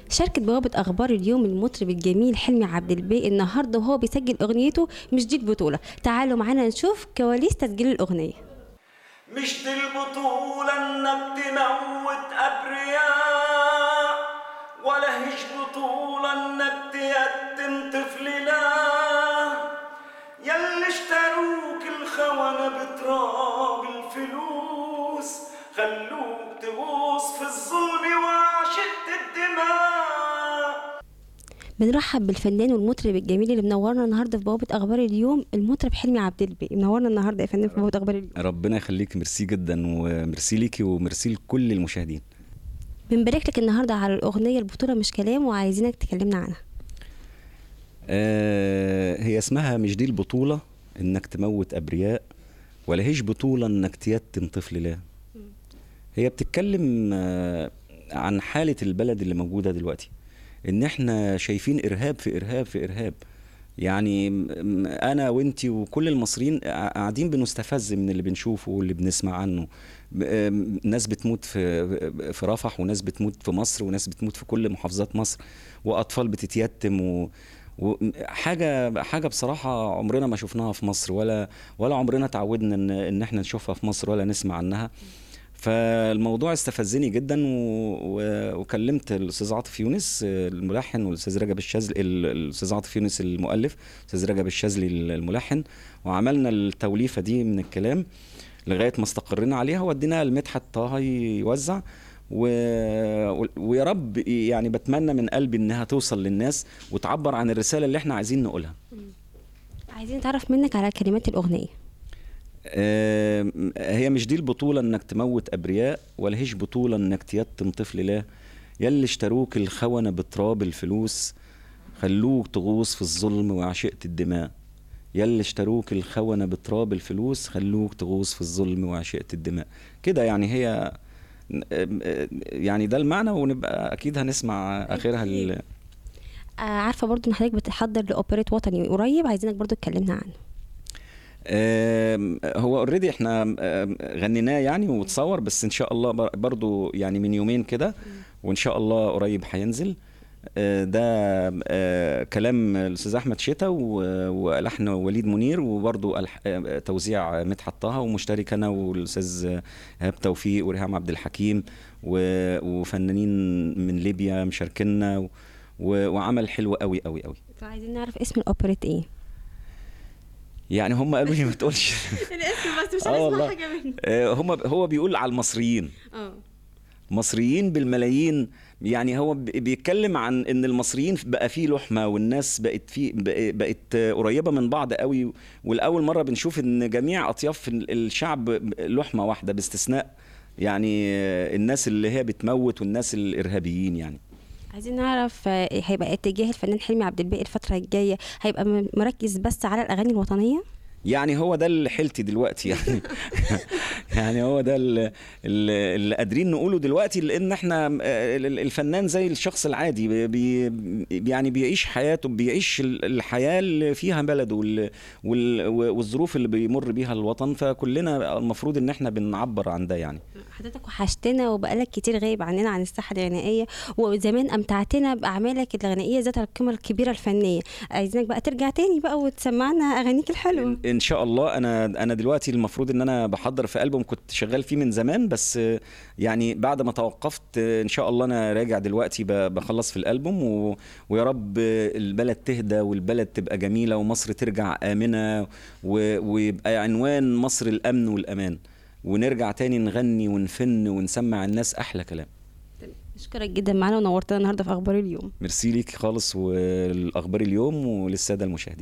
شاركت بوابة أخبار اليوم المطرب الجميل حلمي عبد الباقي النهاردة وهو بيسجل أغنيته مش دي البطولة تعالوا معانا نشوف كواليس تسجيل الأغنية مش دي البطولة انك تموت ابرياء ولا هيش بطولة انك تيتم طفل لا يلي اشتروك الخونة بتراب الفلوس خلوك تغوص في الظلم وعشقة الدماء بنرحب بالفنان والمطرب الجميل اللي منورنا النهارده في بوابة أخبار اليوم المطرب حلمي عبد الباقي منورنا النهارده يا فنان في بوابة أخبار اليوم ربنا يخليك ميرسي جدا وميرسي ليكي وميرسي لكل المشاهدين بنبارك لك النهارده على الأغنية البطولة مش كلام وعايزينك تكلمنا عنها آه هي اسمها مش دي البطولة انك تموت ابرياء ولا هيش بطولة انك تيتم طفل لا هي بتتكلم آه عن حالة البلد اللي موجودة دلوقتي ان احنا شايفين ارهاب في ارهاب في ارهاب يعني م- م- انا وانتي وكل المصريين قا- قاعدين بنستفز من اللي بنشوفه واللي بنسمع عنه ب- آم، ناس بتموت في في رفح وناس بتموت في مصر وناس بتموت في كل محافظات مصر واطفال بتتيتم و وحاجه حاجه بصراحه عمرنا ما شفناها في مصر ولا ولا عمرنا تعودنا ان ان احنا نشوفها في مصر ولا نسمع عنها فالموضوع استفزني جدا و... و... وكلمت الاستاذ عاطف يونس آه، الملحن والاستاذ رجب الشاذلي ال- الاستاذ عاطف يونس المؤلف الاستاذ رجب الشاذلي الملحن وعملنا التوليفه دي من الكلام لغايه ما استقرينا عليها وديناها لمدحت طه يوزع و... و- ويا رب يعني بتمنى من قلبي انها توصل للناس وتعبر عن الرساله اللي احنا عايزين نقولها عايزين نتعرف منك على كلمات الأغنية آم، هي مش دي البطولة انك تموت ابرياء ولا هيش بطولة انك تيتم طفل لا يلي اشتروك الخونة بتراب الفلوس خلوك تغوص في الظلم وعشقة الدماء يلي اشتروك الخونة بتراب الفلوس خلوك تغوص في الظلم وعشقة الدماء كده يعني هي آم، آه، يعني ده المعنى ونبقى اكيد هنسمع اخرها ال- آه عارفة برضو إن حضرتك بتحضر لأوبريت وطني قريب عايزينك برضو تكلمنا عنه آم، هو اوريدي احنا آم، غنيناه يعني وتصور بس ان شاء الله بر- برضو يعني من يومين كده وان شاء الله قريب هينزل آه، ده آه، كلام الاستاذ احمد شتا و- ولحن وليد منير وبرضو الح- آه، توزيع مدحت طه ومشترك انا والاستاذ ايهاب توفيق وريهام عبد الحكيم و- وفنانين من ليبيا مشاركينا و- و- وعمل حلو قوي قوي قوي فعايزين نعرف اسم الأوبريت إيه يعني هم قالوا لي ما تقولش الاسم بس مش آه والله. منه آه، هم هو بيقول على المصريين اه مصريين بالملايين يعني هو ب- بيتكلم عن ان المصريين بقى فيه لحمه والناس بقت في بق- بقت قريبه من بعض قوي والاول مره بنشوف ان جميع اطياف ال- الشعب لحمه واحده باستثناء يعني آه، الناس اللي هي بتموت والناس الارهابيين يعني عايزين نعرف آه، هيبقى اتجاه الفنان حلمي عبد الباقي الفترة الجاية هيبقى م- مركز بس على الأغاني الوطنية يعني هو ده اللي حيلتي دلوقتي يعني يعني هو ده اللي, اللي قادرين نقوله دلوقتي لان احنا آه، الفنان زي الشخص العادي بي يعني بيعيش حياته بيعيش الحياه اللي فيها بلده وال- وال- والظروف اللي بيمر بيها الوطن فكلنا المفروض ان احنا بنعبر عن ده يعني حضرتك وحشتنا وبقالك كتير غايب عننا عن الساحة الغنائية وزمان أمتعتنا بأعمالك الغنائية ذات القيمة الكبيرة الفنية عايزينك بقى ترجع تاني بقى وتسمعنا أغانيك الحلوة ان شاء الله انا انا دلوقتي المفروض ان انا بحضر في البوم كنت شغال فيه من زمان بس آه، يعني بعد ما توقفت آه، ان شاء الله انا راجع دلوقتي ب- بخلص في الالبوم و... ويا رب آه، البلد تهدى والبلد تبقى جميله ومصر ترجع امنه و... ويبقى عنوان مصر الامن والامان ونرجع تاني نغني ونفن ونسمع الناس احلى كلام أشكرك جدا معانا ونورتنا النهاردة في أخبار اليوم ميرسي ليك خالص والاخبار اليوم وللساده المشاهدين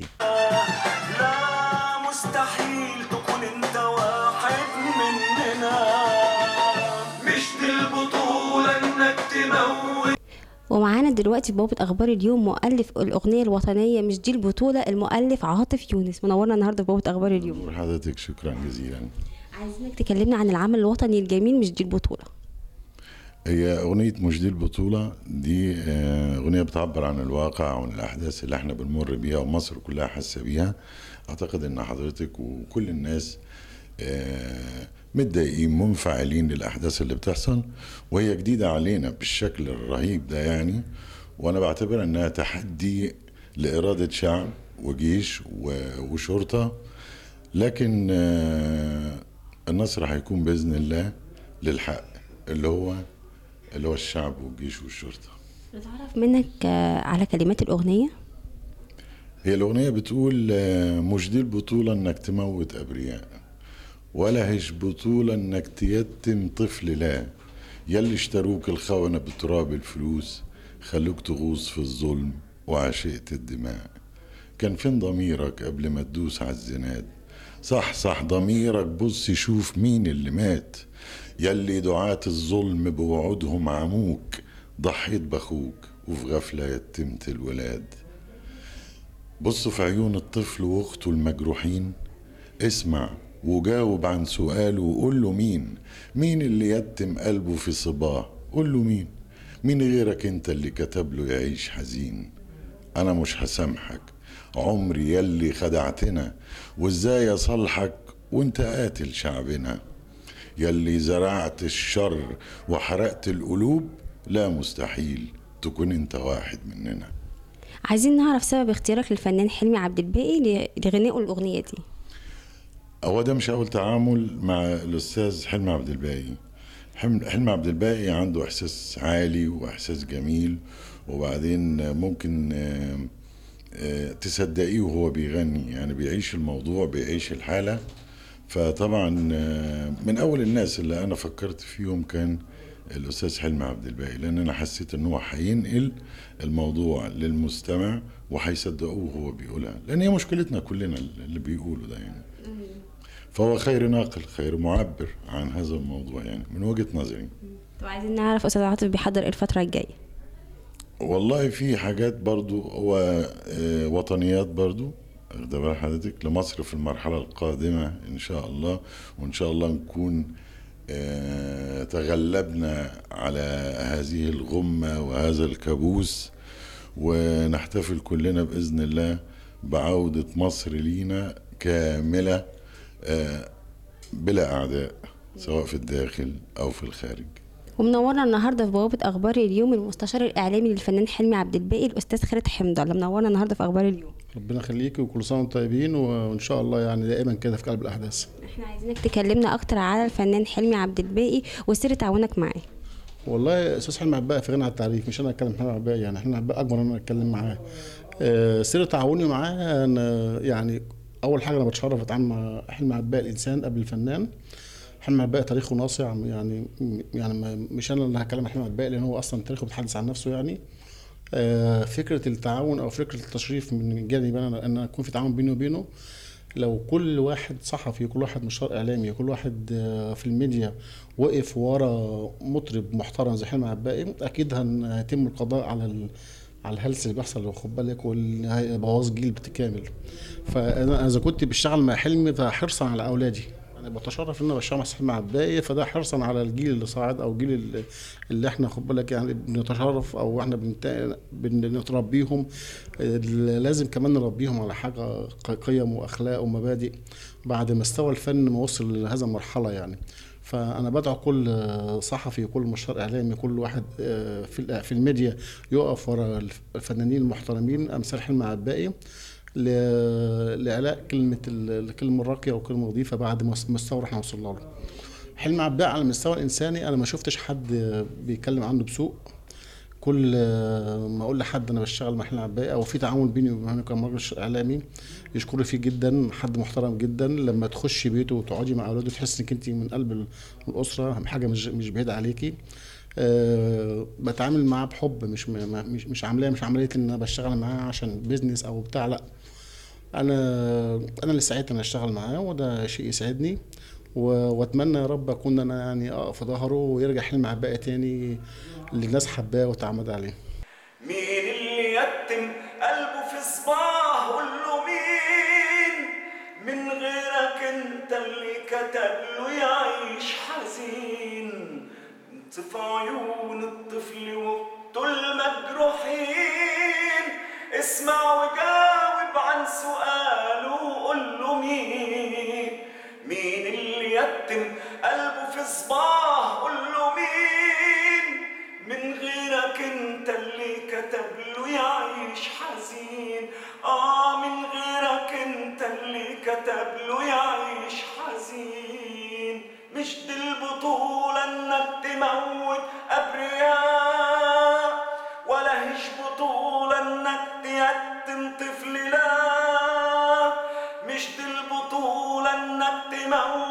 لا مستحيل تكون انت واحد مننا مش دي البطولة انك تموت ومعانا دلوقتي في بوابة أخبار اليوم مؤلف الأغنية الوطنية مش دي البطولة المؤلف عاطف يونس منورنا النهاردة في بوابة أخبار اليوم نور حضرتك شكرا جزيلا عايزينك تكلمنا عن العمل الوطني الجميل مش دي البطولة هي أغنية مش دي البطولة دي آه، أغنية بتعبر عن الواقع وعن الأحداث اللي احنا بنمر بيها ومصر كلها حاسة بيها أعتقد إن حضرتك وكل الناس آه، متضايقين منفعلين للأحداث اللي بتحصل وهي جديدة علينا بالشكل الرهيب ده يعني وانا بعتبر انها تحدي لاراده شعب وجيش و- وشرطه لكن آه، النصر هيكون باذن الله للحق اللي هو اللي هو الشعب والجيش والشرطه نتعرف منك آه، على كلمات الأغنية هي الأغنية بتقول آه، مش دي البطولة إنك تموت أبرياء ولا هيش بطولة إنك تيتم طفل لا يلي اشتروك الخونة بتراب الفلوس خلوك تغوص في الظلم وعشقت الدماء كان فين ضميرك قبل ما تدوس على الزناد صح صح ضميرك بص شوف مين اللي مات يلي دعاة الظلم بوعودهم عموك ضحيت بأخوك وفي غفلة يتمت الولاد بص في عيون الطفل واخته المجروحين اسمع وجاوب عن سؤاله وقول له مين مين اللي يتم قلبه في صباه قول له مين مين غيرك انت اللي كتب له يعيش حزين انا مش هسامحك عمري يلي خدعتنا وازاي اصالحك وانت قاتل شعبنا يلي زرعت الشر وحرقت القلوب لا مستحيل تكون انت واحد مننا عايزين نعرف سبب اختيارك للفنان حلمي عبد الباقي ل- لغنائه الأغنية دي هو ده مش اول تعامل مع الاستاذ حلمي عبد الباقي حلم- حلمي عبد الباقي عنده احساس عالي واحساس جميل وبعدين ممكن آه، آه، تصدقيه وهو بيغني يعني بيعيش الموضوع بيعيش الحاله فطبعا آه، من اول الناس اللي انا فكرت فيهم كان الاستاذ حلمي عبد الباقي لان انا حسيت ان هو هينقل الموضوع للمستمع وهيصدقوه وهو بيقولها لان هي مشكلتنا كلنا اللي بيقوله ده يعني فهو خير ناقل خير معبر عن هذا الموضوع يعني من وجهة نظري طب عايزين نعرف أستاذ عاطف بيحضر إيه الفترة الجاية والله في حاجات برضو هو آه، وطنيات برضو واخد بال حضرتك لمصر في المرحلة القادمة إن شاء الله وإن شاء الله نكون آه، تغلبنا على هذه الغمة وهذا الكابوس ونحتفل كلنا بإذن الله بعودة مصر لينا كاملة آه، بلا أعداء سواء في الداخل أو في الخارج ومنورنا النهارده في بوابة أخبار اليوم المستشار الإعلامي للفنان حلمي عبد الباقي الأستاذ خالد حمد الله منورنا النهارده في أخبار اليوم ربنا يخليكي وكل سنه وانتم طيبين وان شاء الله يعني دائما كده في قلب الاحداث احنا عايزينك تكلمنا أكتر على الفنان حلمي عبد الباقي وسر تعاونك معاه والله استاذ حلمي عباقي في غنى عن التعريف مش انا اتكلم حلمي عباقي يعني حلمي عباقي اكبر ان انا اتكلم معاه آه، سر تعاوني معاه انا يعني اول حاجه انا بتشرف اتعامل مع حلمي عباقي الانسان قبل الفنان حلمي عباقي تاريخه ناصع يعني يعني ما- مش انا اللي هتكلم عن حلمي عباقي لان هو اصلا تاريخه بيتحدث عن نفسه يعني آه، فكره التعاون او فكره التشريف من جانبي انا ان يكون في تعاون بيني وبينه لو كل واحد صحفي كل واحد مشار اعلامي كل واحد آه، في الميديا وقف ورا مطرب محترم زي حلمي عباقي اكيد هن- هيتم القضاء على ال... على الهلس اللي بيحصل لو خد بالك والبوظ جيل بالكامل فانا اذا كنت بشتغل مع حلمي فحرصا على اولادي انا بتشرف ان انا بشتغل مع حلمي عباقي فده حرصا على الجيل اللي صاعد او الجيل اللي, اللي احنا خد بالك يعني بنتشرف او احنا بنت- بنتربيهم آه، لازم كمان نربيهم على حاجه ق- قيم واخلاق ومبادئ بعد ما استوى الفن ما وصل لهذا المرحله يعني فانا بدعو كل صحفي وكل مشهور اعلامي كل واحد آه، في الإع- في الميديا يقف ورا الف- الفنانين المحترمين امثال حلمي عباقي ل- لاعلاء كلمه ال- الكلمه الراقيه والكلمه النظيفه بعد ما مستوى احنا وصلنا له. حلمي عباقي على المستوى الانساني انا ما شفتش حد بيتكلم عنه بسوء كل ما اقول لحد انا بشتغل مع حلمي عباقي او في تعاون بيني وبينه كمرجل اعلامي يشكروا فيه جدا حد محترم جدا لما تخشي بيته وتقعدي مع اولاده تحس انك انت من قلب ال- الاسره حاجه مش مش بعيده عليكي أه بتعامل معاه بحب مش م- ما- مش مش عاملاه مش عمليه ان انا بشتغل معاه عشان بيزنس او بتاع لا انا انا اللي سعيت ان اشتغل معاه وده شيء يسعدني و- واتمنى يا رب اكون انا يعني اقف في ظهره ويرجع حلمي عباقي تاني اللي الناس حباه وتعمد عليه مين اللي يتم قلبه في صباح قول له مين من غيرك انت اللي كتب له يعيش حزين انت في عيون الطفل وقته المجروحين اسمع وجاوب عن سؤاله وقول له مين مين اللي يتم قلبه في صباح قول له مين من غيرك انت اللي كتب له يعيش حزين اه من غيرك انت اللي كتب له يعيش حزين مش دي البطولة انك تموت ابرياء ولا هيش بطولة انك تيتم طفل لا مش دي البطولة انك تموت